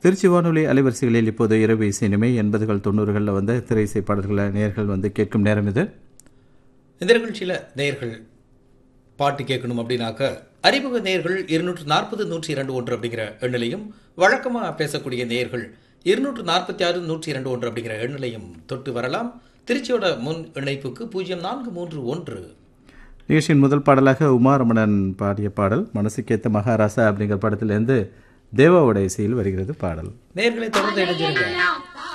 திருச்சி வானொலி அலைவரிசைகளில் இப்போது இரவு சினிமை எண்பதுகள் தொண்ணூறுகளில் வந்து திரை இசை பாடல்களை நேர்கள் வந்து கேட்கும் நேரம் இது இந்த நிகழ்ச்சியில் நேயர்கள் பாட்டு கேட்கணும் அப்படின்னாக்க அறிமுக நேயர்கள் இருநூற்று நாற்பது நூற்றி இரண்டு ஒன்று அப்படிங்கிற எண்ணிலையும் வழக்கமாக பேசக்கூடிய நேயர்கள் இருநூற்று நாற்பத்தி ஆறு நூற்றி இரண்டு ஒன்று அப்படிங்கிற எண்ணிலையும் தொட்டு வரலாம் திருச்சியோட முன் இணைப்புக்கு பூஜ்ஜியம் நான்கு மூன்று ஒன்று நிகழ்ச்சியின் முதல் பாடலாக உமாரமணன் பாடிய பாடல் மனசுக்கேத்த மகாராசா அப்படிங்கிற படத்திலிருந்து தேவாவோட இசையில் வருகிறது பாடல் நேயர்களை தொடர்ந்து இணைஞ்சிருங்க